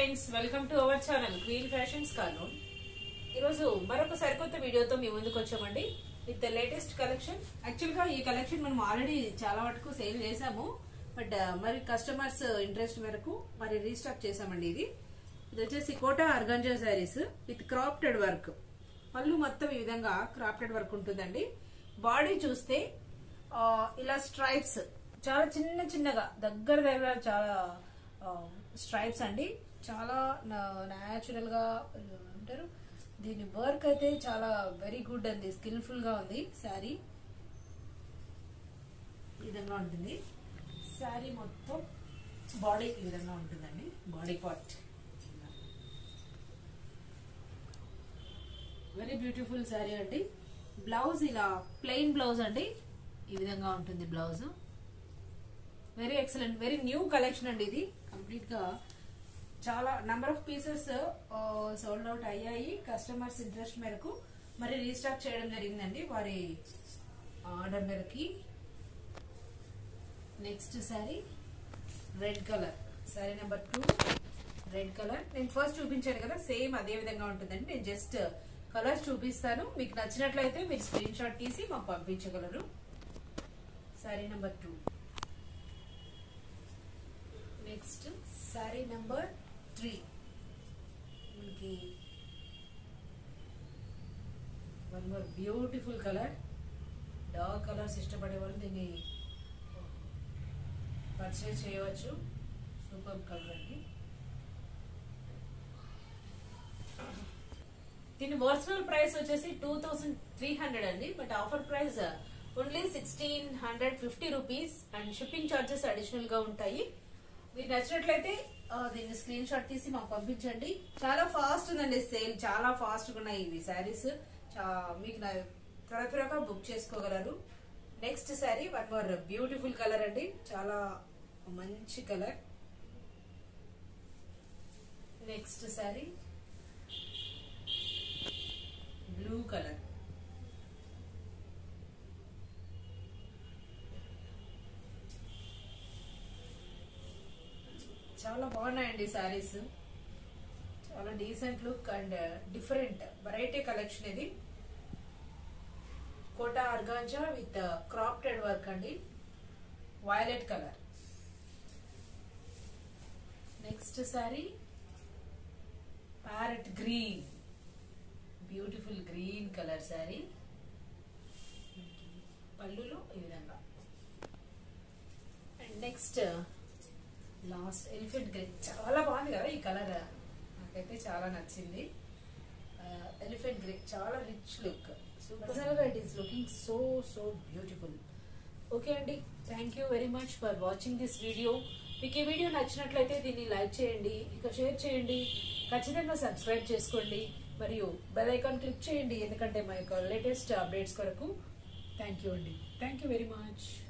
friends welcome to our channel queen fashions కానూన్ ఈరోజు మరొక సరికొత్త వీడియోతో మీ ముందుకు వచ్చామండి with the latest collection actual గా ఈ కలెక్షన్ మనం ఆల్రెడీ చాలా వరకు సేల్ చేసాము బట్ మరి కస్టమర్స్ ఇంట్రెస్ట్ మేరకు మరి రీస్టాక్ చేసామండి ఇది ఇది వచ్చేసి Kota organza saris with crafted work పళ్ళు మొత్తం ఈ విధంగా క్రాప్టెడ్ వర్క్ ఉంటుందండి బాడీ చూస్తే ఆ, ఇలా స్ట్రైప్స్ చాలా చిన్న చిన్నగా దగ్గర దగ్గర చాలా స్ట్రైప్స్ అండి చాలా న్యాచురల్ గా ఆ, అంటారు దీని వర్క్ అయితే చాలా వెరీ గుడ్ అండి స్కిల్ఫుల్ గా ఉంది శారీ ఈ విధంగా ఉంటుంది శారీ మొత్తం బాడీ ఈ విధంగా ఉంటుందండి body part very beautiful sari అండి బ్లౌజ్ ఇలా ప్లెయిన్ బ్లౌజ్ అండి ఈ విధంగా ఉంటుంది blouse very excellent very new collection అండి ఇది కంప్లీట్ గా చాలా number of pieces sold out అయ్యాయి కస్టమర్స్ ఇంట్రెస్ట్ మేరకు మరి రీస్టాక్ చేయడం జరిగిందండి వారి ఆర్డర్ మేరకి next sari red colour sari number two red colour నేను ఫస్ట్ చూపించాను కదా సేమ్ అదే విధంగా ఉంటుందండి నేను జస్ట్ కలర్స్ చూపిస్తాను మీకు నచ్చినట్లయితే మీరు స్క్రీన్ షాట్ తీసి మాకు పంపించగలరు sari number two next sari number three మనకి one more beautiful colour dark colours ఇష్టపడే వాళ్ళు దీన్ని పర్చేస్ చేయవచ్చు సూపర్ కలర్ అండి దీని ఒరిజినల్ ప్రైస్ వచ్చేసి టూ థౌసండ్ త్రీ హండ్రెడ్ అండి but offer price only sixteen hundred fifty rupees and shipping charges additional గా ఉంటాయి మీకు నచ్చినట్లయితే ఆ, దీన్ని స్క్రీన్ షాట్ తీసి మాకు పంపించండి చాలా ఫాస్ట్ ఉందండి సేల్ చాలా ఫాస్ట్ గా ఉన్నాయి ఇవి శారీస్ మీకు నా- త్వర త్వరగా బుక్ చేసుకోగలరు next sari one more beautiful colour అండి చాలా మంచి colour next sari blue colour చాలా బాగున్నాయండి శారీస్ చాలా decent look and different variety collection ఇది Kota organza with crafted work అండి violet colour next sari parrot green beautiful green colour sari పళ్ళులో ఈ విధంగా and next last elephant green చాలా బాగుంది కదా ఈ కలర్ నాకైతే చాలా నచ్చింది ఎలిఫెంట్ గ్రీన్ చాలా రిచ్ లుక్ సూపర్ గా it is looking so so beautiful okay అండి thank you very much for watching this video మీకు ఈ వీడియో నచ్చినట్లయితే దీన్ని లైక్ చేయండి ఇక షేర్ చేయండి ఖచ్చితంగా సబ్స్క్రైబ్ చేసుకోండి మరియు బెల్ ఐకాన్ క్లిక్ చేయండి ఎందుకంటే మా యొక్క లేటెస్ట్ అప్డేట్స్ కొరకు థ్యాంక్ యూ అండి థ్యాంక్ యూ వెరీ మచ్